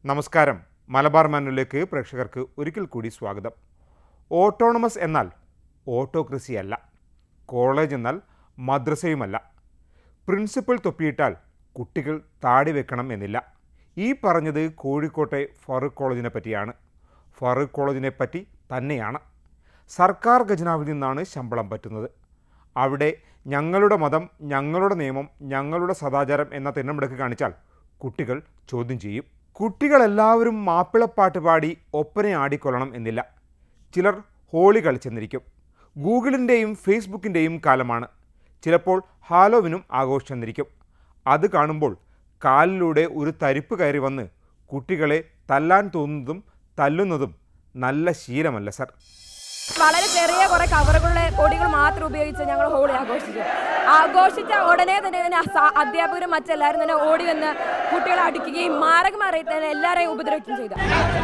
നമസ്കാരം മലബാർ മാനുവിലേക്ക് പ്രേക്ഷകർക്ക് ഒരിക്കൽ കൂടി സ്വാഗതം ഓട്ടോണമസ് എന്നാൽ ഓട്ടോക്രസി അല്ല കോളേജ് എന്നാൽ മദ്രസയുമല്ല പ്രിൻസിപ്പൽ തൊപ്പിയിട്ടാൽ കുട്ടികൾ താടി വെക്കണം എന്നില്ല ഈ പറഞ്ഞത് കോഴിക്കോട്ടെ ഫറൂഖ് കോളേജിനെ പറ്റിയാണ് ഫറൂഖ് കോളേജിനെ പറ്റി തന്നെയാണ് സർക്കാർ ഖജനാവിൽ നിന്നാണ് ശമ്പളം പറ്റുന്നത് അവിടെ ഞങ്ങളുടെ മതം ഞങ്ങളുടെ നിയമം ഞങ്ങളുടെ സദാചാരം എന്ന തിണ്ണമിടക്ക് കാണിച്ചാൽ കുട്ടികൾ ചോദ്യം ചെയ്യും കുട്ടികളെല്ലാവരും മാപ്പിളപ്പാട്ട് പാടി ഒപ്പന ആടിക്കൊള്ളണം എന്നില്ല ചിലർ ഹോളി കളിച്ചെന്നിരിക്കും ഗൂഗിളിൻ്റെയും ഫേസ്ബുക്കിൻ്റെയും കാലമാണ് ചിലപ്പോൾ ഹാലോവിനും ആഘോഷിച്ചെന്നിരിക്കും അത് കാണുമ്പോൾ കാലിലൂടെ ഒരു തരിപ്പ് കയറി വന്ന് കുട്ടികളെ തല്ലാൻ തോന്നുന്നതും തല്ലുന്നതും നല്ല ശീലമല്ല സർ വളരെ ചെറിയ കുറെ കവറുകളുടെ പൊടികൾ മാത്രം ഉപയോഗിച്ച് ഞങ്ങൾ ഹോളി ആഘോഷിച്ചു ആഘോഷിച്ച ഉടനെ തന്നെ ഇതിന് സ- അധ്യാപകരും മറ്റെല്ലാവരും തന്നെ ഓടി വന്ന് കുട്ടികളെ അടിക്കുകയും മാരകമായി തന്നെ എല്ലാവരെയും ഉപദ്രവിക്കുകയും ചെയ്തു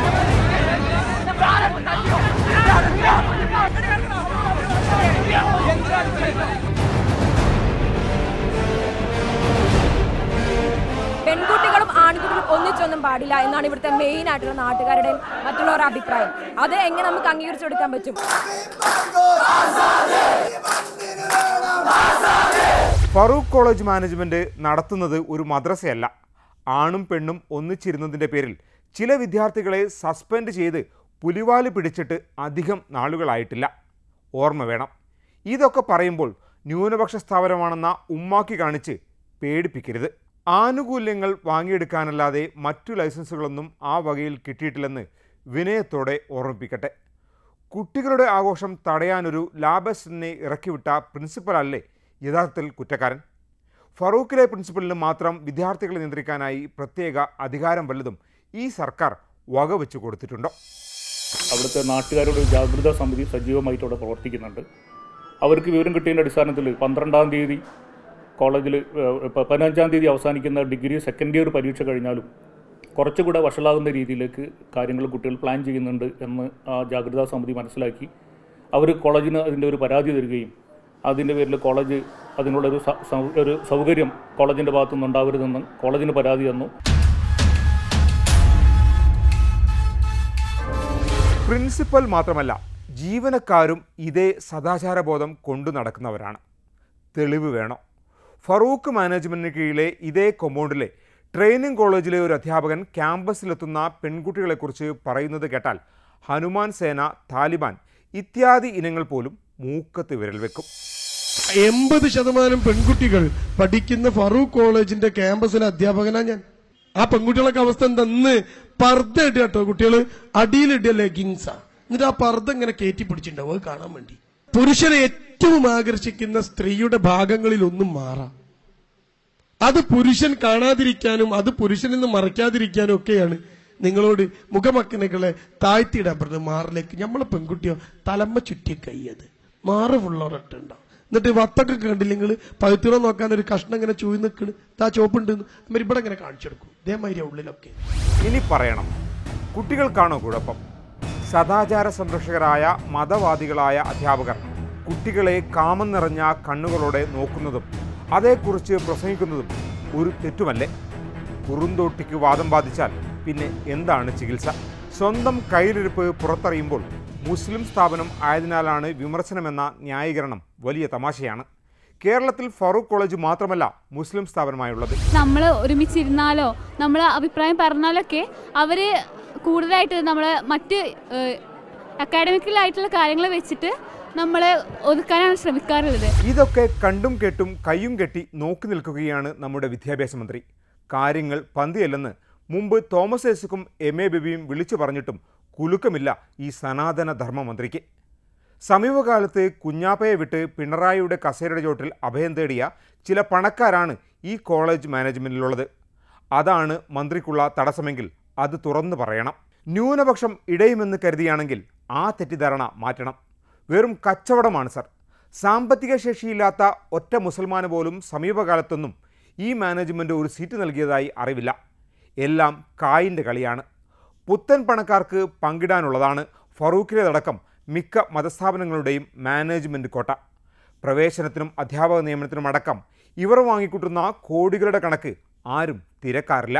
പെൺകുട്ടികളും ആൺകുട്ടികളും ഒന്നിച്ചൊന്നും പാടില്ല എന്നാണ് ഇവിടുത്തെ മെയിൻ ആയിട്ടുള്ള നാട്ടുകാരുടെയും മറ്റുള്ളവരുടെ അഭിപ്രായം അത് എങ്ങനെ നമുക്ക് അംഗീകരിച്ചു കൊടുക്കാൻ പറ്റും ഫറൂഖ് കോളേജ് മാനേജ്മെൻറ്റ് നടത്തുന്നത് ഒരു മദ്രസയല്ല ആണും പെണ്ണും ഒന്നിച്ചിരുന്നതിൻ്റെ പേരിൽ ചില വിദ്യാർത്ഥികളെ സസ്പെൻഡ് ചെയ്ത് പുലിവാല് പിടിച്ചിട്ട് അധികം നാളുകളായിട്ടില്ല ഓർമ്മ വേണം ഇതൊക്കെ പറയുമ്പോൾ ന്യൂനപക്ഷ സ്ഥാപനമാണെന്ന ഉമ്മാക്കി കാണിച്ച് പേടിപ്പിക്കരുത് ആനുകൂല്യങ്ങൾ വാങ്ങിയെടുക്കാനല്ലാതെ മറ്റു ലൈസൻസുകളൊന്നും ആ വകയിൽ കിട്ടിയിട്ടില്ലെന്ന് വിനയത്തോടെ ഓർമ്മിപ്പിക്കട്ടെ കുട്ടികളുടെ ആഘോഷം തടയാനൊരു ലാബസിനെ ഇറക്കിവിട്ട പ്രിൻസിപ്പലല്ലേ യഥാർത്ഥത്തിൽ കുറ്റക്കാരൻ ഫറൂഖിലെ പ്രിൻസിപ്പലിന് മാത്രം വിദ്യാർത്ഥികളെ നിയന്ത്രിക്കാനായി പ്രത്യേക അധികാരം വല്ലതും ഈ സർക്കാർ വകവെച്ചു കൊടുത്തിട്ടുണ്ടോ അവിടുത്തെ നാട്ടുകാരുടെ ഒരു ജാഗ്രതാ സമിതി സജീവമായിട്ട് അവിടെ പ്രവർത്തിക്കുന്നുണ്ട് അവർക്ക് വിവരം കിട്ടിയതിൻ്റെ അടിസ്ഥാനത്തിൽ പന്ത്രണ്ടാം തീയതി കോളേജിൽ ഇപ്പോൾ പതിനഞ്ചാം തീയതി അവസാനിക്കുന്ന ഡിഗ്രി സെക്കൻഡ് ഇയർ പരീക്ഷ കഴിഞ്ഞാലും കുറച്ചുകൂടെ വഷളാകുന്ന രീതിയിലേക്ക് കാര്യങ്ങൾ കുട്ടികൾ പ്ലാൻ ചെയ്യുന്നുണ്ട് എന്ന് ആ ജാഗ്രതാ സമിതി മനസ്സിലാക്കി അവർ കോളേജിന് അതിൻ്റെ ഒരു പരാതി തരികയും അതിൻ്റെ പേരിൽ കോളേജ് അതിനുള്ളൊരു സ- സൗ- ഒരു സൗകര്യം കോളേജിൻ്റെ ഭാഗത്തുനിന്ന് ഉണ്ടാവരുതെന്ന് കോളേജിന് പരാതി തന്നു പ്രിൻസിപ്പൽ മാത്രമല്ല ജീവനക്കാരും ഇതേ സദാചാരബോധം കൊണ്ടു നടക്കുന്നവരാണ് തെളിവ് വേണം ഫറൂഖ് മാനേജ്മെൻറ്റിന് കീഴിലെ ഇതേ കൊമ്പൗണ്ടിലെ ട്രെയിനിങ് കോളേജിലെ ഒരു അധ്യാപകൻ ക്യാമ്പസിലെത്തുന്ന പെൺകുട്ടികളെക്കുറിച്ച് പറയുന്നത് കേട്ടാൽ ഹനുമാൻ സേന താലിബാൻ ഇത്യാദി ഇനങ്ങൾ പോലും മൂക്കത്ത് വിരൽ വെക്കും എൺപത് ശതമാനം പെൺകുട്ടികൾ പഠിക്കുന്ന ഫറൂഖ് കോളേജിന്റെ ക്യാമ്പസിലെ അധ്യാപകനാ ഞാൻ ആ പെൺകുട്ടികളൊക്കെ അവസ്ഥ എന്തെന്ന് പർദ്ദ ഇടുക കേട്ടോ കുട്ടികൾ അടിയിലിടുക ലെഗിങ്സാ എന്നിട്ട് ആ പർദ്ദ ഇങ്ങനെ കയറ്റി പിടിച്ചിട്ടുണ്ടാവും അത് കാണാൻ വേണ്ടി പുരുഷനെ ഏറ്റവും ആകർഷിക്കുന്ന സ്ത്രീയുടെ ഭാഗങ്ങളിൽ ഒന്നും മാറാം അത് പുരുഷൻ കാണാതിരിക്കാനും അത് പുരുഷനിൽ നിന്ന് മറയ്ക്കാതിരിക്കാനും ഒക്കെയാണ് നിങ്ങളോട് മുഖമക്കനുകളെ താഴ്ത്തിയിടാൻ പറഞ്ഞത് മാറിലേക്ക് നമ്മളെ പെൺകുട്ടിയോ തലമ്മ ചുറ്റി കയ്യത് മാറ് ഫുള്ളൊരട്ടുണ്ടാവും എന്നിട്ട് വത്തൊക്കെ കണ്ടില്ല നിങ്ങൾ പഴുത്തിറ നോക്കാൻ ഒരു കഷ്ണം ഇങ്ങനെ ചൂയി നിൽക്കണ് താ ചോപ്പുണ്ട് അവർ ഇവിടെ ഇങ്ങനെ കാണിച്ചെടുക്കും ഇതേമാതിരി ഉള്ളിലൊക്കെ ഇനി പറയണം കുട്ടികൾക്കാണോ കുഴപ്പം സദാചാര സംരക്ഷകരായ മതവാദികളായ അധ്യാപകർ കുട്ടികളെ കാമം നിറഞ്ഞ കണ്ണുകളോടെ നോക്കുന്നതും അതേക്കുറിച്ച് പ്രസംഗിക്കുന്നതും ഒരു തെറ്റുമല്ലേ കുറുന്തോട്ടിക്ക് വാദം ബാധിച്ചാൽ പിന്നെ എന്താണ് ചികിത്സ സ്വന്തം കയ്യിലിരിപ്പ് പുറത്തറിയുമ്പോൾ മുസ്ലിം സ്ഥാപനം ആയതിനാലാണ് വിമർശനമെന്ന ന്യായീകരണം വലിയ തമാശയാണ് കേരളത്തിൽ ഫറൂഖ് കോളേജ് മാത്രമല്ല മുസ്ലിം സ്ഥാപനമായുള്ളത് നമ്മൾ ഒരുമിച്ചിരുന്നാലോ നമ്മൾ അഭിപ്രായം പറഞ്ഞാലൊക്കെ അവർ കൂടുതലായിട്ട് നമ്മൾ മറ്റ് അക്കാഡമിക്കലായിട്ടുള്ള കാര്യങ്ങൾ വെച്ചിട്ട് നമ്മളെ ഒതുക്കാനാണ് ശ്രമിക്കാറുള്ളത് ഇതൊക്കെ കണ്ടും കേട്ടും കയ്യും കെട്ടി നോക്കി നിൽക്കുകയാണ് നമ്മുടെ വിദ്യാഭ്യാസ മന്ത്രി കാര്യങ്ങൾ പന്തിയല്ലെന്ന് മുമ്പ് തോമസ് ഐസക്കും എം എ ബിബിയും വിളിച്ചു പറഞ്ഞിട്ടും കുലുക്കമില്ല ഈ സനാതന ധർമ്മ മന്ത്രിക്ക് സമീപകാലത്ത് കുഞ്ഞാപ്പയെ വിട്ട് പിണറായിയുടെ കസേരയുടെ ചോട്ടിൽ അഭയം തേടിയ ചില പണക്കാരാണ് ഈ കോളേജ് മാനേജ്മെൻറ്റിലുള്ളത് അതാണ് മന്ത്രിക്കുള്ള തടസ്സമെങ്കിൽ അത് തുറന്നു പറയണം ന്യൂനപക്ഷം ഇടയുമെന്ന് കരുതിയാണെങ്കിൽ ആ തെറ്റിദ്ധാരണ മാറ്റണം വെറും കച്ചവടമാണ് സർ സാമ്പത്തിക ശേഷിയില്ലാത്ത ഒറ്റ മുസൽമാന് പോലും സമീപകാലത്തൊന്നും ഈ മാനേജ്മെൻറ്റ് ഒരു സീറ്റ് നൽകിയതായി അറിവില്ല എല്ലാം കായിൻ്റെ കളിയാണ് പുത്തൻ പണക്കാർക്ക് പങ്കിടാനുള്ളതാണ് ഫറൂഖിലേതടക്കം മിക്ക മതസ്ഥാപനങ്ങളുടെയും മാനേജ്മെൻറ്റ് കോട്ട പ്രവേശനത്തിനും അധ്യാപക നിയമനത്തിനും അടക്കം ഇവർ വാങ്ങിക്കൂട്ടുന്ന കോടികളുടെ കണക്ക് ആരും തിരക്കാറില്ല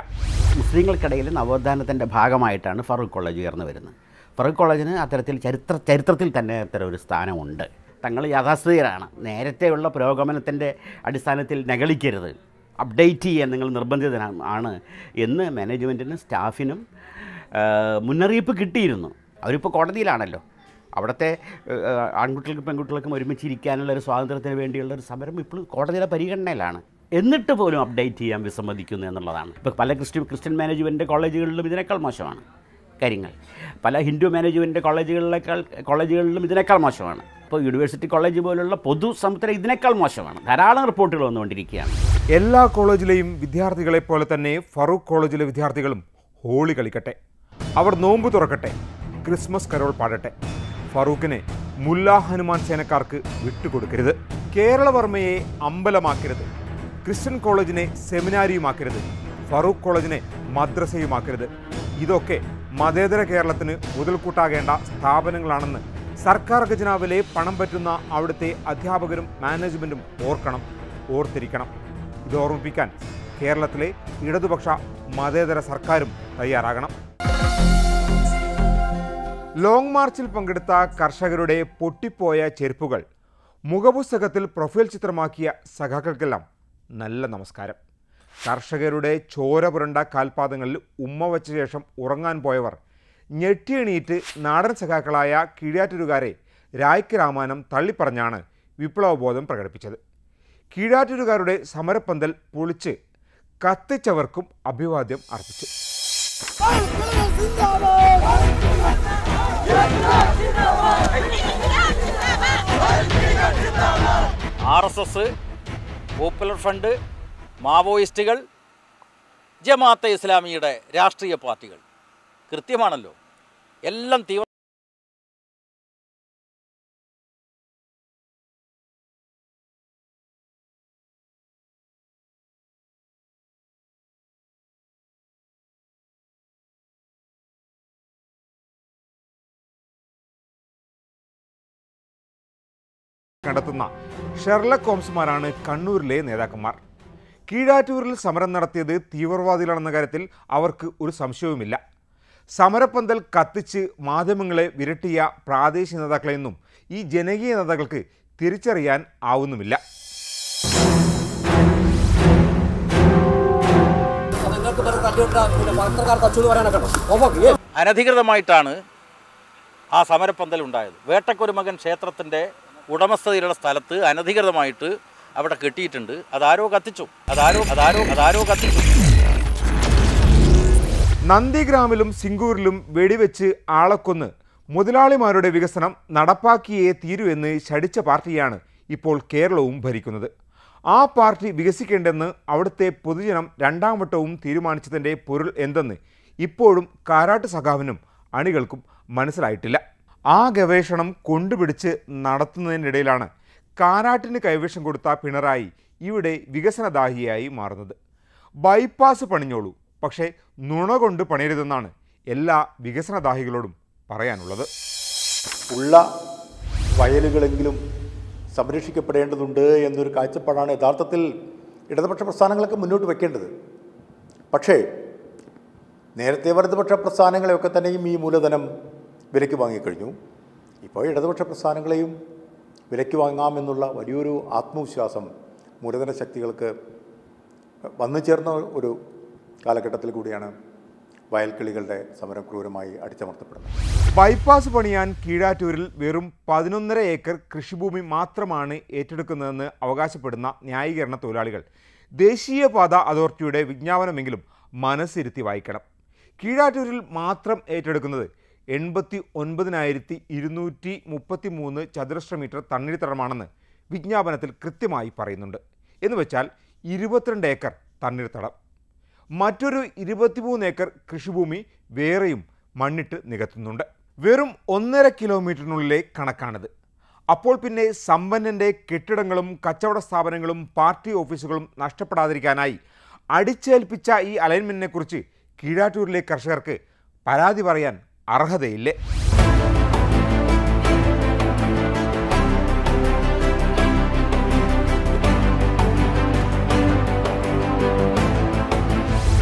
മുസ്ലിങ്ങൾക്കിടയിൽ നവോത്ഥാനത്തിൻ്റെ ഭാഗമായിട്ടാണ് ഫറൂഖ് കോളേജ് ഉയർന്നു വരുന്നത് ഫറൂഖ് കോളേജിന് അത്തരത്തിൽ ചരിത്ര ചരിത്രത്തിൽ തന്നെ അത്തരം ഒരു സ്ഥാനമുണ്ട് തങ്ങൾ യാഥാസ്ഥിതികരാണ് നേരത്തെയുള്ള പുരോഗമനത്തിൻ്റെ അടിസ്ഥാനത്തിൽ നകളിക്കരുത് അപ്ഡേറ്റ് ചെയ്യാൻ നിങ്ങൾ നിർബന്ധിതനാണ് ആണ് എന്ന് മാനേജ്മെൻറ്റിനും സ്റ്റാഫിനും ആ, മുന്നറിയിപ്പ് കിട്ടിയിരുന്നു അവരിപ്പോൾ കോടതിയിലാണല്ലോ അവിടുത്തെ ആ, ആൺകുട്ടികൾക്കും പെൺകുട്ടികൾക്കും ഒരുമിച്ചിരിക്കാനുള്ള ഒരു സ്വാതന്ത്ര്യത്തിന് വേണ്ടിയുള്ള ഒരു സമരം ഇപ്പോഴും കോടതിയുടെ പരിഗണനയിലാണ് എന്നിട്ട് പോലും അപ്ഡേറ്റ് ചെയ്യാൻ വിസമ്മതിക്കുന്നു എന്നുള്ളതാണ് ഇപ്പോൾ പല ക്രിസ്ത്യൻ ക്രിസ്ത്യൻ മാനേജ്മെൻറ്റ് കോളേജുകളിലും ഇതിനേക്കാൾ മോശമാണ് കാര്യങ്ങൾ പല ഹിന്ദു മാനേജ്മെൻറ്റ് കോളേജുകളിലേക്കാൾ കോളേജുകളിലും ഇതിനേക്കാൾ മോശമാണ് ഇപ്പോൾ യൂണിവേഴ്സിറ്റി കോളേജ് പോലുള്ള പൊതു സമുദ്രം ഇതിനേക്കാൾ മോശമാണ് ധാരാളം റിപ്പോർട്ടുകൾ വന്നുകൊണ്ടിരിക്കുകയാണ് എല്ലാ കോളേജിലെയും വിദ്യാർത്ഥികളെ പോലെ തന്നെ ഫറൂഖ് കോളേജിലെ വിദ്യാർത്ഥികളും ഹോളി കളിക്കട്ടെ അവർ നോമ്പ് തുറക്കട്ടെ ക്രിസ്മസ് കരോൾ പാടട്ടെ ഫറൂഖിനെ മുല്ല ഹനുമാൻ സേനക്കാർക്ക് വിട്ടുകൊടുക്കരുത് കേരളവർമ്മയെ അമ്പലമാക്കരുത് ക്രിസ്ത്യൻ കോളേജിനെ സെമിനാരിയുമാക്കരുത് ഫറൂഖ് കോളേജിനെ മദ്രസയുമാക്കരുത് ഇതൊക്കെ മതേതര കേരളത്തിന് മുതൽക്കൂട്ടാകേണ്ട സ്ഥാപനങ്ങളാണെന്ന് സർക്കാർ ഖജനാവിലെ പണം പറ്റുന്ന അവിടുത്തെ അധ്യാപകരും മാനേജ്മെൻറ്റും ഓർക്കണം ഓർത്തിരിക്കണം ഇത് ഓർമ്മിപ്പിക്കാൻ കേരളത്തിലെ ഇടതുപക്ഷ മതേതര സർക്കാരും തയ്യാറാകണം ലോങ് മാർച്ചിൽ പങ്കെടുത്ത കർഷകരുടെ പൊട്ടിപ്പോയ ചെരുപ്പുകൾ മുഖപുസ്തകത്തിൽ പ്രൊഫൈൽ ചിത്രമാക്കിയ സഖാക്കൾക്കെല്ലാം നല്ല നമസ്കാരം കർഷകരുടെ ചോര പുരണ്ട കാൽപാദങ്ങളിൽ ഉമ്മ വച്ച ശേഷം ഉറങ്ങാൻ പോയവർ ഞെട്ടിയെണീറ്റ് നാടൻ സഖാക്കളായ കീഴാറ്റൂരുകാരെ രായ്ക്ക് രാമാനം തള്ളിപ്പറഞ്ഞാണ് വിപ്ലവബോധം പ്രകടിപ്പിച്ചത് കീഴാറ്റൂരുകാരുടെ സമരപ്പന്തൽ പൊളിച്ച് കത്തിച്ചവർക്കും അഭിവാദ്യം അർപ്പിച്ചു R S S popular front മാവോയിസ്റ്റുകൾ ജമാഅത്തെ ഇസ്ലാമിയുടെ രാഷ്ട്രീയ പാർട്ടികൾ കൃത്യമാണല്ലോ എല്ലാം തീവ്ര കണ്ടെത്തുന്ന ഷെർലക് ഹോംസുമാരാണ് കണ്ണൂരിലെ നേതാക്കന്മാർ കീഴാറ്റൂരിൽ സമരം നടത്തിയത് തീവ്രവാദികളാണെന്ന കാര്യത്തിൽ അവർക്ക് ഒരു സംശയവുമില്ല സമരപ്പന്തൽ കത്തിച്ച് മാധ്യമങ്ങളെ വിരട്ടിയ പ്രാദേശിക നേതാക്കളെയൊന്നും ഈ ജനകീയ നേതാക്കൾക്ക് തിരിച്ചറിയാൻ ആവുന്നുമില്ല അനധികൃതമായിട്ടാണ് ആ സമരപ്പന്തൽ ഉണ്ടായത് വേട്ടക്കൊരുമകൻ ക്ഷേത്രത്തിൻ്റെ ഉടമസ്ഥതയിലുള്ള സ്ഥലത്ത് അനധികൃതമായിട്ട് അവിടെ കെട്ടിയിട്ടുണ്ട് അതാരോ കത്തിച്ചു അതാരോ അതാരോ അതാരോ കത്തിച്ചു നന്ദിഗ്രാമിലും സിംഗൂരിലും വെടിവെച്ച് ആളെക്കൊന്ന് മുതലാളിമാരുടെ വികസനം നടപ്പാക്കിയേ തീരൂ എന്ന് ശടിച്ച പാർട്ടിയാണ് ഇപ്പോൾ കേരളവും ഭരിക്കുന്നത് ആ പാർട്ടി വികസിക്കേണ്ടെന്ന് അവിടുത്തെ പൊതുജനം രണ്ടാം വട്ടവും തീരുമാനിച്ചതിൻ്റെ പൊരുൾ എന്തെന്ന് ഇപ്പോഴും കാരാട്ട് സഖാവിനും അണികൾക്കും മനസ്സിലായിട്ടില്ല ആ ഗവേഷണം കൊണ്ടുപിടിച്ച് നടത്തുന്നതിനിടയിലാണ് കാരാട്ടിന് കൈവശം കൊടുത്ത പിണറായി ഇവിടെ വികസനദാഹിയായി മാറുന്നത് ബൈപ്പാസ് പണിഞ്ഞോളൂ പക്ഷേ നുണ കൊണ്ട് പണിയരുതെന്നാണ് എല്ലാ വികസനദാഹികളോടും പറയാനുള്ളത് ഉള്ള വയലുകളെങ്കിലും സംരക്ഷിക്കപ്പെടേണ്ടതുണ്ട് എന്നൊരു കാഴ്ചപ്പാടാണ് യഥാർത്ഥത്തിൽ ഇടതുപക്ഷ പ്രസ്ഥാനങ്ങളൊക്കെ മുന്നോട്ട് വെക്കേണ്ടത് പക്ഷേ നേരത്തെ വലതുപക്ഷ പ്രസ്ഥാനങ്ങളെയൊക്കെ തന്നെയും ഈ മൂലധനം വിലയ്ക്ക് വാങ്ങിക്കഴിഞ്ഞു ഇപ്പോൾ ഇടതുപക്ഷ പ്രസ്ഥാനങ്ങളെയും വിലയ്ക്ക് വാങ്ങാമെന്നുള്ള വലിയൊരു ആത്മവിശ്വാസം മൂലധന ശക്തികൾക്ക് വന്നു ചേർന്ന ഒരു കാലഘട്ടത്തിൽ കൂടിയാണ് വയൽക്കിളികളുടെ സമരം ക്രൂരമായി അടിച്ചമർത്തപ്പെടുന്നത് ബൈപ്പാസ് പണിയാൻ കീഴാറ്റൂരിൽ വെറും പതിനൊന്നര ഏക്കർ കൃഷിഭൂമി മാത്രമാണ് ഏറ്റെടുക്കുന്നതെന്ന് അവകാശപ്പെടുന്ന ന്യായീകരണ തൊഴിലാളികൾ ദേശീയപാത അതോറിറ്റിയുടെ വിജ്ഞാപനമെങ്കിലും മനസ്സിരുത്തി വായിക്കണം കീഴാറ്റൂരിൽ മാത്രം ഏറ്റെടുക്കുന്നത് എൺപത്തി ഒൻപതിനായിരത്തി ഇരുന്നൂറ്റി മുപ്പത്തി മൂന്ന് ചതുരശ്ര മീറ്റർ തണ്ണീർത്തടമാണെന്ന് വിജ്ഞാപനത്തിൽ കൃത്യമായി പറയുന്നുണ്ട് എന്ന് വെച്ചാൽ ഇരുപത്തിരണ്ട് ഏക്കർ തണ്ണീർത്തടം മറ്റൊരു ഇരുപത്തിമൂന്ന് ഏക്കർ കൃഷിഭൂമി വേറെയും മണ്ണിട്ട് നികത്തുന്നുണ്ട് വെറും ഒന്നര കിലോമീറ്ററിനുള്ളിലെ കണക്കാണിത് അപ്പോൾ പിന്നെ സമ്പന്നൻ്റെ കെട്ടിടങ്ങളും കച്ചവട സ്ഥാപനങ്ങളും പാർട്ടി ഓഫീസുകളും നഷ്ടപ്പെടാതിരിക്കാനായി അടിച്ചേൽപ്പിച്ച ഈ അലൈൻമെൻറ്റിനെക്കുറിച്ച് കീഴാറ്റൂരിലെ കർഷകർക്ക് പരാതി പറയാൻ അർഹതയില്ലേ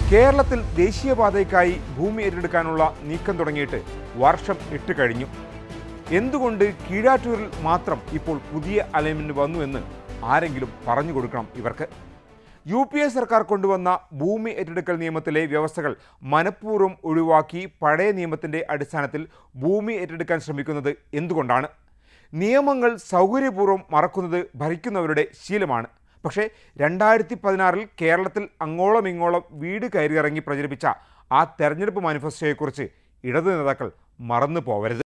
കേരളത്തിൽ ദേശീയപാതയ്ക്കായി ഭൂമി ഏറ്റെടുക്കാനുള്ള നീക്കം തുടങ്ങിയിട്ട് വർഷം എട്ട് കഴിഞ്ഞു എന്തുകൊണ്ട് കീഴാറ്റൂരിൽ മാത്രം ഇപ്പോൾ പുതിയ അലൈൻമെന്റ് വന്നു എന്ന് ആരെങ്കിലും പറഞ്ഞു കൊടുക്കണം ഇവർക്ക് യു പി എ സർക്കാർ കൊണ്ടുവന്ന ഭൂമി ഏറ്റെടുക്കൽ നിയമത്തിലെ വ്യവസ്ഥകൾ മനഃപൂർവ്വം ഒഴിവാക്കി പഴയ നിയമത്തിന്റെ അടിസ്ഥാനത്തിൽ ഭൂമി ഏറ്റെടുക്കാൻ ശ്രമിക്കുന്നത് എന്തുകൊണ്ടാണ് നിയമങ്ങൾ സൗകര്യപൂർവ്വം മറക്കുന്നത് ഭരിക്കുന്നവരുടെ ശീലമാണ് പക്ഷേ രണ്ടായിരത്തി പതിനാറിൽ കേരളത്തിൽ അങ്ങോളം ഇങ്ങോളം വീട് കയറിയിറങ്ങി പ്രചരിപ്പിച്ച ആ തെരഞ്ഞെടുപ്പ് മാനിഫെസ്റ്റോയെക്കുറിച്ച് ഇടതു നേതാക്കൾ മറന്നു പോവരുത്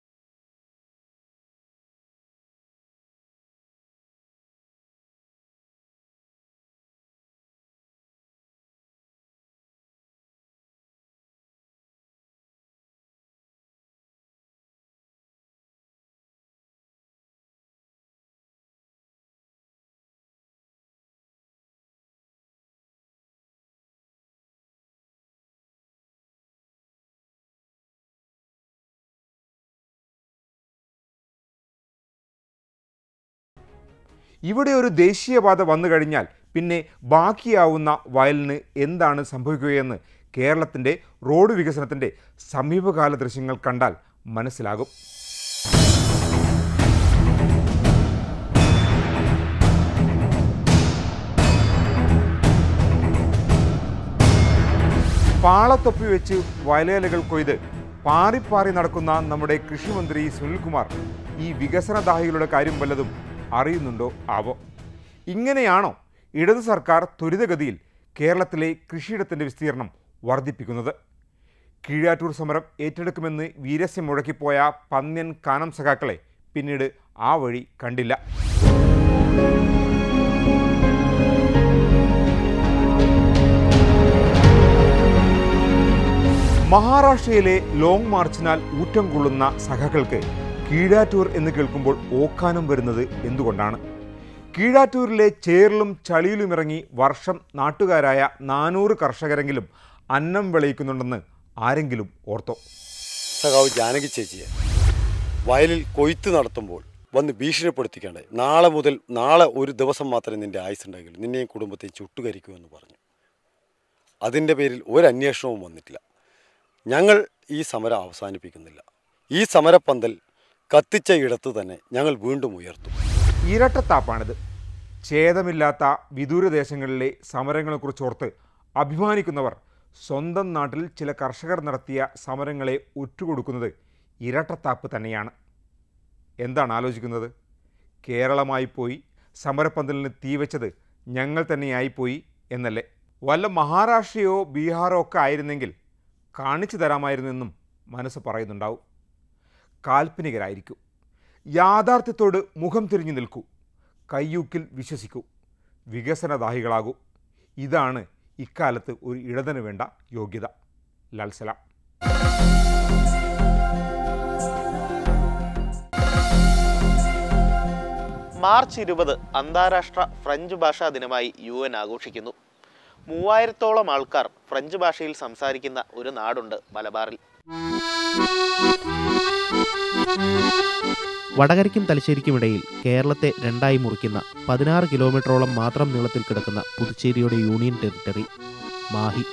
ഇവിടെ ഒരു ദേശീയപാത വന്നു കഴിഞ്ഞാൽ പിന്നെ ബാക്കിയാവുന്ന വയലിന് എന്താണ് സംഭവിക്കുകയെന്ന് കേരളത്തിൻ്റെ റോഡ് വികസനത്തിൻ്റെ സമീപകാല ദൃശ്യങ്ങൾ കണ്ടാൽ മനസ്സിലാകും പാളത്തൊപ്പി വെച്ച് വയലേലകൾ കൊയ്ത് പാറിപ്പാറി നടക്കുന്ന നമ്മുടെ കൃഷിമന്ത്രി സുനിൽകുമാർ ഈ വികസനദാഹികളുടെ കാര്യം വല്ലതും അറിയുന്നുണ്ടോ ആവോ ഇങ്ങനെയാണോ ഇടതു സർക്കാർ ത്വരിതഗതിയിൽ കേരളത്തിലെ കൃഷിയിടത്തിൻ്റെ വിസ്തീർണം വർദ്ധിപ്പിക്കുന്നത് കീഴാറ്റൂർ സമരം ഏറ്റെടുക്കുമെന്ന് വീരസ്യം മുഴക്കിപ്പോയ പന്ന്യൻ കാനം സഖാക്കളെ പിന്നീട് ആ വഴി കണ്ടില്ല മഹാരാഷ്ട്രയിലെ ലോങ് മാർച്ചിനാൽ ഊറ്റം കൊള്ളുന്ന സഖാക്കൾക്ക് കീഴാറ്റൂർ എന്ന് കേൾക്കുമ്പോൾ ഓക്കാനം വരുന്നത് എന്തുകൊണ്ടാണ് കീഴാറ്റൂരിലെ ചേറിലും ചളിയിലും ഇറങ്ങി വർഷം നാട്ടുകാരായ നാനൂറ് കർഷകരെങ്കിലും അന്നം വിളയിക്കുന്നുണ്ടെന്ന് ആരെങ്കിലും ഓർത്തോ സഖാവ് ജാനകി ചേച്ചിയെ വയലിൽ കൊയ്ത്ത് നടത്തുമ്പോൾ വന്ന് ഭീഷണിപ്പെടുത്തിക്കാണ്ട് നാളെ മുതൽ നാളെ ഒരു ദിവസം മാത്രമേ നിൻ്റെ ആയുസുണ്ടെങ്കിൽ നിന്നെയും കുടുംബത്തെയും ചുട്ടുകരിക്കുമെന്ന് പറഞ്ഞു അതിൻ്റെ പേരിൽ ഒരു അന്വേഷണവും വന്നിട്ടില്ല ഞങ്ങൾ ഈ സമരം അവസാനിപ്പിക്കുന്നില്ല ഈ സമരപ്പന്തൽ കത്തിച്ച ഇടത്ത് തന്നെ ഞങ്ങൾ വീണ്ടും ഉയർത്തും ഇരട്ടത്താപ്പാണിത് ഛേദമില്ലാത്ത വിദൂരദേശങ്ങളിലെ സമരങ്ങളെക്കുറിച്ചോർത്ത് അഭിമാനിക്കുന്നവർ സ്വന്തം നാട്ടിൽ ചില കർഷകർ നടത്തിയ സമരങ്ങളെ ഉറ്റുകൊടുക്കുന്നത് ഇരട്ടത്താപ്പ് തന്നെയാണ് എന്താണ് ആലോചിക്കുന്നത് കേരളമായി പോയി സമരപ്പന്തലിന് തീവച്ചത് ഞങ്ങൾ തന്നെയായിപ്പോയി എന്നല്ലേ വല്ല മഹാരാഷ്ട്രയോ ബീഹാറോ ഒക്കെ ആയിരുന്നെങ്കിൽ കാണിച്ചു തരാമായിരുന്നെന്നും മനസ്സ് പറയുന്നുണ്ടാവും കാൽപ്പനികരായിരിക്കൂ യാഥാർത്ഥ്യത്തോട് മുഖം തിരിഞ്ഞു നിൽക്കൂ കയ്യൂക്കിൽ വിശ്വസിക്കൂ വികസനദാഹികളാകൂ ഇതാണ് ഇക്കാലത്ത് ഒരു ഇടതന് വേണ്ട യോഗ്യത ലാൽസലാം മാർച്ച് ഇരുപത് അന്താരാഷ്ട്ര ഫ്രഞ്ച് ഭാഷാ ദിനമായി യു എൻ ആഘോഷിക്കുന്നു മൂവായിരത്തോളം ആൾക്കാർ ഫ്രഞ്ച് ഭാഷയിൽ സംസാരിക്കുന്ന ഒരു നാടുണ്ട് മലബാറിൽ വടകരയ്ക്കും തലശ്ശേരിക്കുമിടയിൽ കേരളത്തെ രണ്ടായി മുറിക്കുന്ന പതിനാറ് കിലോമീറ്ററോളം മാത്രം നീളത്തിൽ കിടക്കുന്ന പുതുച്ചേരിയുടെ യൂണിയൻ ടെറിട്ടറി മാഹി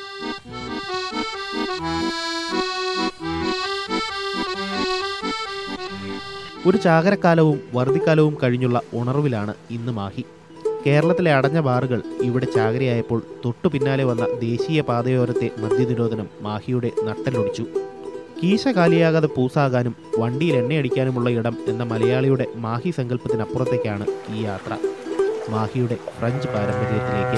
ഒരു ചാകരക്കാലവും വറുതിക്കാലവും കഴിഞ്ഞുള്ള ഉണർവിലാണ് ഇന്ന് മാഹി കേരളത്തിലെ അടഞ്ഞ ബാറുകൾ ഇവിടെ ചാകരയായപ്പോൾ തൊട്ടു പിന്നാലെ വന്ന ദേശീയ പാതയോരത്തെ മദ്യനിരോധനം മാഹിയുടെ നട്ടലൊടിച്ചു കീശ കാലിയാകാതെ പൂസാകാനും വണ്ടിയിൽ എണ്ണയടിക്കാനുമുള്ള ഇടം എന്ന മലയാളിയുടെ മാഹി സങ്കല്പത്തിനപ്പുറത്തേക്കാണ് ഈ യാത്ര മാഹിയുടെ ഫ്രഞ്ച് പാരമ്പര്യത്തിലേക്ക്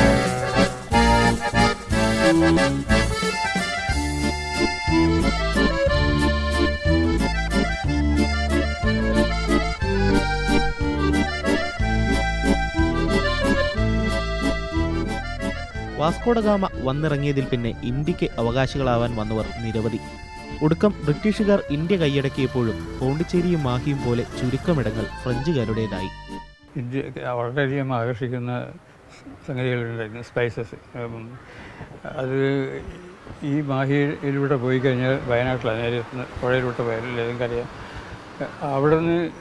വാസ്കോഡഗാമ വന്നിറങ്ങിയതിൽ പിന്നെ ഇന്ത്യക്ക് അവകാശികളാവാൻ വന്നവർ നിരവധി ഒടുക്കം ബ്രിട്ടീഷുകാർ ഇന്ത്യ കൈയടക്കിയപ്പോഴും പോണ്ടിച്ചേരിയും മാഹിയും പോലെ ചുരുക്കമിടങ്ങൾ ഫ്രഞ്ചുകാരുടേതായി ഇന്ത്യ വളരെയധികം ആകർഷിക്കുന്ന സംഗതികളുണ്ടായിരുന്നു സ്പൈസസ് അത് ഈ മാഹിയിലൂടെ പോയി കഴിഞ്ഞാൽ വയനാട്ടിലാണ് നേരെ പുഴയിലൂടെ പോയാലും ഏതെങ്കിലും അറിയാം അവിടെ നിന്ന്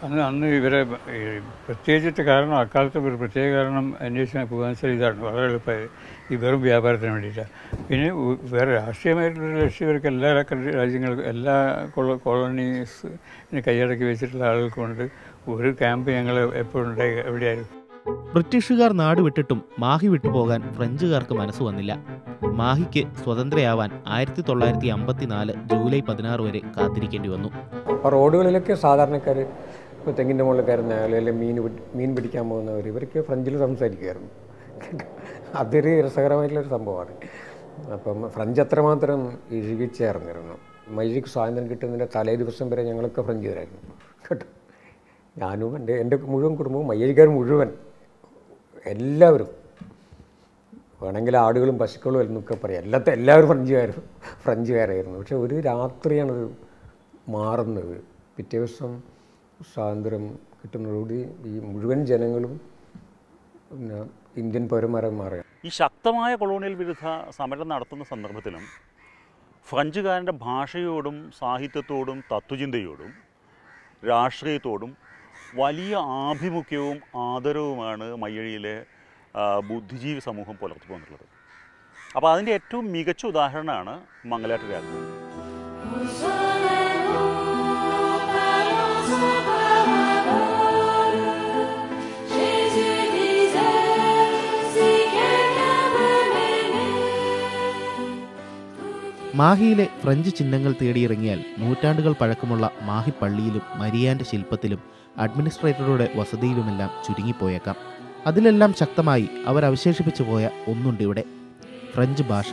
അന്ന് അന്ന് ഇവരെ ഈ പ്രത്യേകിച്ചിട്ട് കാരണം അക്കാലത്ത് ഒരു പ്രത്യേക കാരണം അന്വേഷിക്കാൻ പോകാൻ വെച്ചാൽ ഇതാണ് വളരെ എളുപ്പമായി ഈ വെറും വ്യാപാരത്തിന് വേണ്ടിയിട്ടാണ് പിന്നെ ഉ- വേറെ രാഷ്ട്രീയമായിട്ടുള്ള ലക്ഷ്യം ഇവർക്ക് എല്ലാ കൺട്രി രാജ്യങ്ങൾക്കും എല്ലാ കൊള കോളനീസ് കൈയടക്കി വെച്ചിട്ടുള്ള ആളുകൾക്കുണ്ട് ഒരു ക്യാമ്പ് ഞങ്ങൾ എപ്പോഴും ഉണ്ടായി എവിടെയായിരുന്നു ബ്രിട്ടീഷുകാർ നാട് വിട്ടിട്ടും മാഹി വിട്ടുപോകാൻ ഫ്രഞ്ചുകാർക്ക് മനസ്സ് വന്നില്ല മാഹിക്ക് സ്വതന്ത്രയാവാൻ ആയിരത്തി തൊള്ളായിരത്തി അമ്പത്തിനാല് ജൂലൈ പതിനാറ് വരെ കാത്തിരിക്കേണ്ടി വന്നു അപ്പോൾ റോഡുകളിലൊക്കെ സാധാരണക്കാർ ഇപ്പോൾ തെങ്ങിൻ്റെ മുകളിൽ കയറുന്ന ആൾ അല്ലെങ്കിൽ മീൻ പിടി- മീൻ പിടിക്കാൻ പോകുന്നവർ ഇവരൊക്കെ ഫ്രഞ്ചിൽ സംസാരിക്കുമായിരുന്നു അതൊരു രസകരമായിട്ടുള്ളൊരു സംഭവമാണ് അപ്പം ഫ്രഞ്ച് അത്രമാത്രം ഇഴുകിച്ചേർന്നിരുന്നു മൈജിക്ക് സ്വാതന്ത്ര്യം കിട്ടുന്നതിൻ്റെ തലേ ദിവസം വരെ ഞങ്ങളൊക്കെ ഫ്രഞ്ചുകാരായിരുന്നു കേട്ടോ ഞാനും എൻ്റെ എൻ്റെ മുഴുവൻ കുടുംബവും മയ്യഴിക്കാർ മുഴുവൻ എല്ലാവരും വേണമെങ്കിൽ ആടുകളും പശുക്കളും എന്നൊക്കെ പറയാം എല്ലാത്ത എല്ലാവരും ഫ്രഞ്ചുകാരും ഫ്രഞ്ചുകാരായിരുന്നു പക്ഷെ ഒരു രാത്രിയാണത് മാറുന്നത് പിറ്റേ ദിവസം സ്വാതന്ത്ര്യം കിട്ടുന്നതോടുകൂടി ഈ മുഴുവൻ ജനങ്ങളും പിന്നെ ഇന്ത്യൻ പൗരന്മാരായി മാറുക ഈ ശക്തമായ കൊളോണിയൽ വിരുദ്ധ സമരം നടത്തുന്ന സന്ദർഭത്തിലും ഫ്രഞ്ചുകാരൻ്റെ ഭാഷയോടും സാഹിത്യത്തോടും തത്വചിന്തയോടും രാഷ്ട്രീയത്തോടും വലിയ ആഭിമുഖ്യവും ആദരവുമാണ് മയ്യഴിയിലെ ആ, ബുദ്ധിജീവി സമൂഹം പുലർത്തി പോന്നിട്ടുള്ളത് അപ്പോൾ അതിൻ്റെ ഏറ്റവും മികച്ച ഉദാഹരണമാണ് മംഗലാട്ട് രാഘവൻ മാഹിയിലെ ഫ്രഞ്ച് ചിഹ്നങ്ങൾ തേടിയിറങ്ങിയാൽ നൂറ്റാണ്ടുകൾ പഴക്കമുള്ള മാഹി പള്ളിയിലും മരിയാന്റെ ശില്പത്തിലും അഡ്മിനിസ്ട്രേറ്ററുടെ വസതിയിലുമെല്ലാം ചുരുങ്ങിപ്പോയേക്കാം അതിലെല്ലാം ശക്തമായി അവർ അവശേഷിപ്പിച്ചു പോയ ഒന്നുണ്ട് ഇവിടെ ഫ്രഞ്ച് ഭാഷ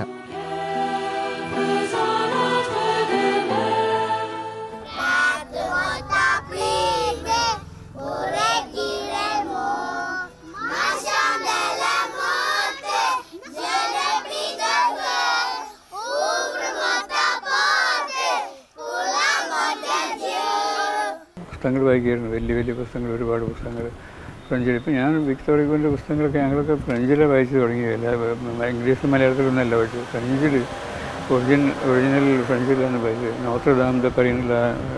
പുസ്തകങ്ങൾ വായിക്കുമായിരുന്നു വലിയ വലിയ പുസ്തകങ്ങൾ ഒരുപാട് പുസ്തകങ്ങൾ ഫ്രഞ്ചിൽ ഇപ്പം ഞാൻ വിക്ടോറിയൻ്റെ പുസ്തകങ്ങളൊക്കെ ഞങ്ങളൊക്കെ ഫ്രഞ്ചിലെ വായിച്ചു തുടങ്ങിയല്ല ഇംഗ്ലീഷ് മലയാളത്തിലൊന്നല്ല വായിച്ചു ഫ്രഞ്ചിൽ ഒറിജിൻ ഒറിജിനൽ ഫ്രഞ്ചിലാണ് വായിച്ചത് നോത്ര ഡാം ദ പറയുന്നില്ല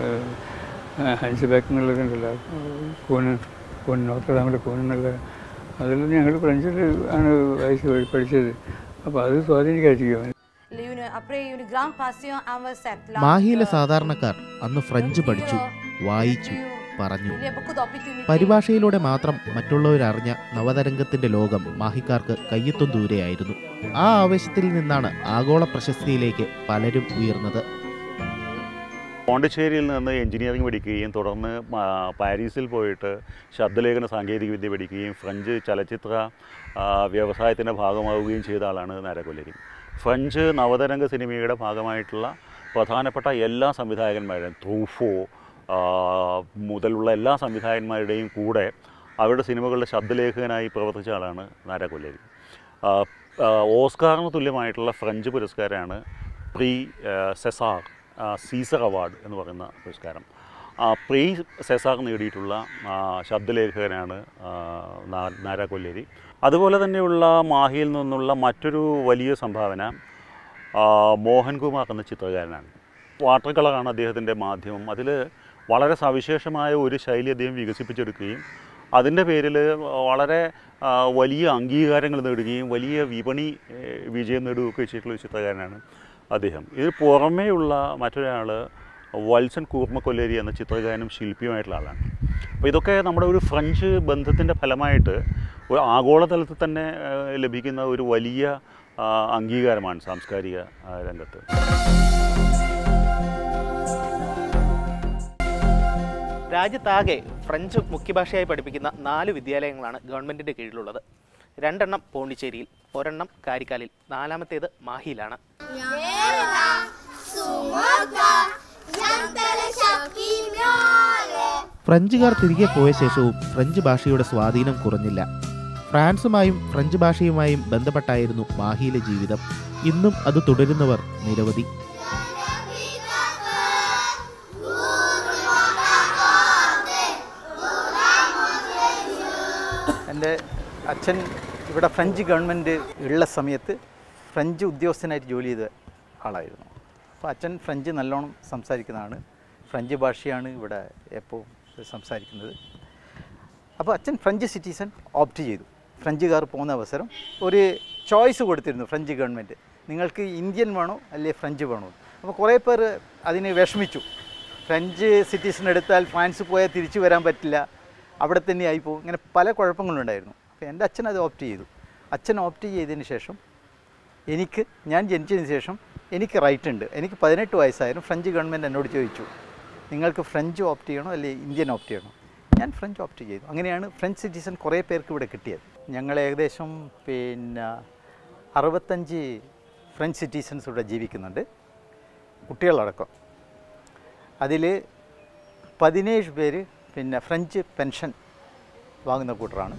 ഹൻസ് ബാക്ക് എന്നുള്ളതൊക്കെ ഉണ്ടല്ലോ കൂന് കൂൻ നോത്ര ഡാമിലെ കൂൻ എന്നുള്ള അതെല്ലാം ഞങ്ങൾ ഫ്രഞ്ചിൽ ആണ് വായിച്ച് പഠിച്ചത് അപ്പോൾ അത് സ്വാധീനിക്കായിരിക്കും Après une grande passion envers cette langue. മാഹിയിലെ സാധാരണക്കാർ അന്ന് ഫ്രഞ്ച് പഠിച്ചു വായിച്ചു പറഞ്ഞു Il y a beaucoup d'opportunités. പരിഭാഷയിലൂടെ മാത്രം മറ്റുള്ളവരറിഞ്ഞ നവതരംഗത്തിന്റെ ലോകം മാഹിക്കാർക്ക് കയ്യെത്തും ദൂരെയായിരുന്നു ആ ആവേശത്തിൽ നിന്നാണ് ആഗോള പ്രശസ്തിയിലേക്ക് പലരും ഉയർന്നത് പോണ്ടിച്ചേരിയിൽ നിന്ന് എഞ്ചിനീയറിംഗ് പഠിക്കുകയും തുടർന്ന് ആ, പാരീസിൽ പോയിട്ട് ശബ്ദലേഖന സാങ്കേതികവിദ്യ പഠിക്കുകയും ഫ്രഞ്ച് ചലച്ചിത്ര ആ, വ്യവസായത്തിൻ്റെ ഭാഗമാവുകയും ചെയ്ത ആളാണ് നാരകൊല്ലരി ഫ്രഞ്ച് നവതരംഗ സിനിമയുടെ ഭാഗമായിട്ടുള്ള പ്രധാനപ്പെട്ട എല്ലാ സംവിധായകന്മാരുടെയും ത്രൂഫോ ആ, മുതലുള്ള എല്ലാ സംവിധായകന്മാരുടെയും കൂടെ അവരുടെ സിനിമകളുടെ ശബ്ദലേഖകനായി പ്രവർത്തിച്ച ആളാണ് നാരകൊല്ലരി ആ, ആ, ഓസ്കാറിന് തുല്യമായിട്ടുള്ള ഫ്രഞ്ച് പുരസ്കാരമാണ് പ്രീ ആ, സെസാർ ആ, സീസർ അവാർഡ് എന്ന് പറയുന്ന പുരസ്കാരം ആ, പ്രീ സെസാർ നേടിയിട്ടുള്ള ആ, ശബ്ദലേഖകനാണ് ആ, നാ- നാരാ കൊല്ലേരി അതുപോലെ തന്നെയുള്ള മാഹിയിൽ നിന്നുള്ള മറ്റൊരു വലിയ സംഭാവന ആ, മോഹൻകുമാർ എന്ന ചിത്രകാരനാണ് വാട്ടർ കളറാണ് അദ്ദേഹത്തിൻ്റെ മാധ്യമം അതിൽ വളരെ സവിശേഷമായ ഒരു ശൈലി അദ്ദേഹം വികസിപ്പിച്ചെടുക്കുകയും അതിൻ്റെ പേരിൽ വളരെ ആ, വലിയ അംഗീകാരങ്ങൾ നേടുകയും വലിയ വിപണി ഏ, വിജയം നേടുകയൊക്കെ ചെയ്തിട്ടുള്ള ഒരു ചിത്രകാരനാണ് അദ്ദേഹം ഇതിന് പുറമേയുള്ള മറ്റൊരാൾ വത്സൻ കൂർമ്മക്കൊല്ലേരി എന്ന ചിത്രകാരനും ശില്പിയുമായിട്ടുള്ള ആളാണ് അപ്പോൾ ഇതൊക്കെ നമ്മുടെ ഒരു ഫ്രഞ്ച് ബന്ധത്തിൻ്റെ ഫലമായിട്ട് ഒരു ആഗോളതലത്തിൽ തന്നെ ആ, ലഭിക്കുന്ന ഒരു വലിയ ആ, അംഗീകാരമാണ് സാംസ്കാരിക ആ, രംഗത്ത് രാജ്യത്താകെ ഫ്രഞ്ച് മുഖ്യഭാഷയായി പഠിപ്പിക്കുന്ന നാല് വിദ്യാലയങ്ങളാണ് ഗവൺമെൻറ്റിൻ്റെ കീഴിലുള്ളത് രണ്ടെണ്ണം പോണ്ടിച്ചേരിയിൽ ഒരെണ്ണം കാരിക്കാലിൽ നാലാമത്തേത് മാഹിയിലാണ് ഫ്രഞ്ചുകാർ തിരികെ പോയ ശേഷവും ഫ്രഞ്ച് ഭാഷയുടെ സ്വാധീനം കുറഞ്ഞില്ല ഫ്രാൻസുമായും ഫ്രഞ്ച് ഭാഷയുമായും ബന്ധപ്പെട്ടായിരുന്നു മാഹിയിലെ ജീവിതം ഇന്നും അത് തുടരുന്നവർ നിരവധി എൻ്റെ അച്ഛൻ ഇവിടെ ഫ്രഞ്ച് ഗവൺമെൻറ് ഉള്ള സമയത്ത് ഫ്രഞ്ച് ഉദ്യോഗസ്ഥനായിട്ട് ജോലി ചെയ്ത ആളായിരുന്നു അപ്പോൾ അച്ഛൻ ഫ്രഞ്ച് നല്ലോണം സംസാരിക്കുന്നതാണ് ഫ്രഞ്ച് ഭാഷയാണ് ഇവിടെ എപ്പോൾ സംസാരിക്കുന്നത് അപ്പോൾ അച്ഛൻ ഫ്രഞ്ച് സിറ്റിസൺ ഓപ്റ്റ് ചെയ്തു ഫ്രഞ്ചുകാർ പോകുന്ന അവസരം ഒരു ചോയ്സ് കൊടുത്തിരുന്നു ഫ്രഞ്ച് ഗവൺമെൻറ് നിങ്ങൾക്ക് ഇന്ത്യൻ വേണോ അല്ലെ ഫ്രഞ്ച് വേണോ അപ്പോൾ കുറേ പേർ അതിന് വിഷമിച്ചു ഫ്രഞ്ച് സിറ്റിസൺ എടുത്താൽ ഫ്രാൻസ് പോയാൽ തിരിച്ചു വരാൻ പറ്റില്ല അവിടെ തന്നെ ആയിപ്പോവും ഇങ്ങനെ പല കുഴപ്പങ്ങളുണ്ടായിരുന്നു അപ്പോൾ എൻ്റെ അച്ഛൻ അത് ഓപ്റ്റ് ചെയ്തു അച്ഛൻ ഓപ്റ്റ് ചെയ്തതിന് ശേഷം എനിക്ക് ഞാൻ ജനിച്ചതിന് ശേഷം എനിക്ക് റൈറ്റ് ഉണ്ട് എനിക്ക് പതിനെട്ട് വയസ്സായിരുന്നു ഫ്രഞ്ച് ഗവൺമെൻറ് എന്നോട് ചോദിച്ചു നിങ്ങൾക്ക് ഫ്രഞ്ച് ഓപ്റ്റ് ചെയ്യണോ അല്ലെങ്കിൽ ഇന്ത്യൻ ഓപ്റ്റ് ചെയ്യണോ ഞാൻ ഫ്രഞ്ച് ഓപ്റ്റ് ചെയ്തു അങ്ങനെയാണ് ഫ്രഞ്ച് സിറ്റിസൺ കുറേ പേർക്ക് ഇവിടെ കിട്ടിയത് ഞങ്ങൾ ഏകദേശം പിന്നെ അറുപത്തഞ്ച് ഫ്രഞ്ച് സിറ്റിസൺസ് ഇവിടെ ജീവിക്കുന്നുണ്ട് കുട്ടികളടക്കം അതിൽ പതിനേഴ് പേര് പിന്നെ ഫ്രഞ്ച് പെൻഷൻ വാങ്ങുന്ന കൂട്ടറാണ്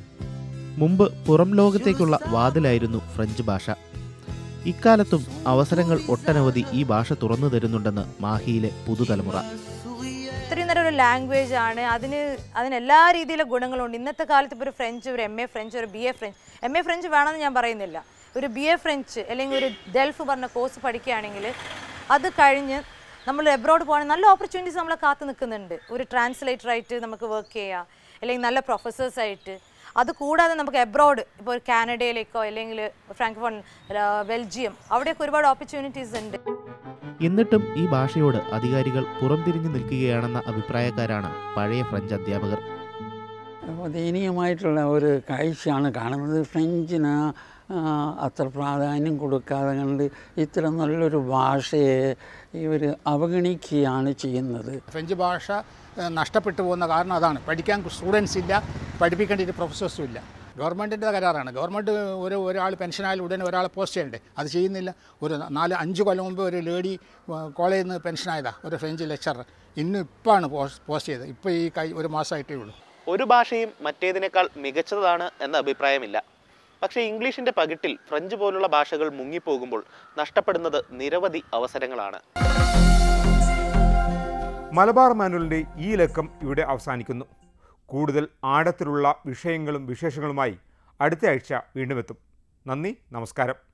മുമ്പ് പുറം ലോകത്തേക്കുള്ള വാതിലായിരുന്നു ഫ്രഞ്ച് ഭാഷ ഇക്കാലത്തും അവസരങ്ങൾ ഒട്ടനവധി ഈ ഭാഷ തുറന്നു തരുന്നുണ്ടെന്ന് മാഹിയിലെ പുതുതലമുറ ഇത്രയും നേരം ഒരു ലാംഗ്വേജ് ആണ് അതിന് അതിന് എല്ലാ രീതിയിലെ ഗുണങ്ങളുണ്ട് ഇന്നത്തെ കാലത്ത് ഇപ്പോൾ ഒരു ഫ്രഞ്ച് ഒരു എം എ ഫ്രഞ്ച് ഒരു B A French M A French വേണമെന്ന് ഞാൻ പറയുന്നില്ല ഒരു ബി എ ഫ്രഞ്ച് അല്ലെങ്കിൽ ഒരു ഡെൽഫ് പറഞ്ഞ കോഴ്സ് പഠിക്കുകയാണെങ്കിൽ അത് കഴിഞ്ഞ് നമ്മൾ എബ്രോഡ് പോകണമെങ്കിൽ നല്ല ഓപ്പർച്യൂണിറ്റീസ് നമ്മളെ കാത്തു നിൽക്കുന്നുണ്ട് ഒരു ട്രാൻസ്ലേറ്റർ ആയിട്ട് നമുക്ക് വർക്ക് ചെയ്യാം അല്ലെങ്കിൽ നല്ല പ്രൊഫസേഴ്സ് ആയിട്ട് അത് കൂടാതെ നമുക്ക് എബ്രോഡ് ഇപ്പോൾ ഒരു കാനഡയിലേക്കോ അല്ലെങ്കിൽ ഫ്രാങ്ക്ഫോൺ ബെൽജിയം അവിടെയൊക്കെ ഒരുപാട് ഓപ്പർച്യൂണിറ്റീസ് ഉണ്ട് എന്നിട്ടും ഈ ഭാഷയോട് അധികാരികൾ പുറംതിരിഞ്ഞു നിൽക്കുകയാണെന്ന അഭിപ്രായക്കാരാണ് പഴയ ഫ്രഞ്ച് അധ്യാപകർ അപ്പോൾ ദയനീയമായിട്ടുള്ള ഒരു കാഴ്ചയാണ് കാണുന്നത് ഫ്രഞ്ചിന് ആ, അത്ര പ്രാധാന്യം കൊടുക്കാതെ കണ്ട് ഇത്ര നല്ലൊരു ഭാഷയെ ഇവർ അവഗണിക്കുകയാണ് ചെയ്യുന്നത് ഫ്രഞ്ച് ഭാഷ ഏഹ്, നഷ്ടപ്പെട്ടു പോകുന്ന കാരണം അതാണ് പഠിക്കാൻ സ്റ്റുഡൻസ് ഇല്ല പഠിപ്പിക്കേണ്ട പ്രൊഫസേഴ്സും ഇല്ല ഗവൺമെൻറ്റിൻ്റെ കരാറാണ് ഗവൺമെൻറ് ഒരു ഒരാൾ പെൻഷനായാലും ഉടനെ ഒരാളെ പോസ്റ്റ് ചെയ്യണ്ടേ അത് ചെയ്യുന്നില്ല ഒരു നാല് അഞ്ച് കൊല്ലം മുമ്പ് ഒരു ലേഡി കോളേജിൽ നിന്ന് പെൻഷനായതാ ഒരു ഫ്രഞ്ച് ലെക്ചറർ ഇന്ന് ഇപ്പോഴാണ് പോസ്റ്റ് ചെയ്തത് ഇപ്പോൾ ഈ കൈ ഒരു മാസമായിട്ടേ ഉള്ളൂ ഒരു ഭാഷയും മറ്റേതിനേക്കാൾ മികച്ചതാണ് എന്ന അഭിപ്രായമില്ല പക്ഷേ ഇംഗ്ലീഷിന്റെ പകിട്ടിൽ ഫ്രഞ്ച് പോലുള്ള ഭാഷകൾ മുങ്ങിപ്പോകുമ്പോൾ നഷ്ടപ്പെടുന്നത് നിരവധി അവസരങ്ങളാണ് മലബാർ മാനുവലിൻ്റെ ഈ ലക്കം ഇവിടെ അവസാനിക്കുന്നു കൂടുതൽ ആഴത്തിലുള്ള വിഷയങ്ങളും വിശേഷങ്ങളുമായി അടുത്ത ആഴ്ച വീണ്ടും എത്തും നന്ദി നമസ്കാരം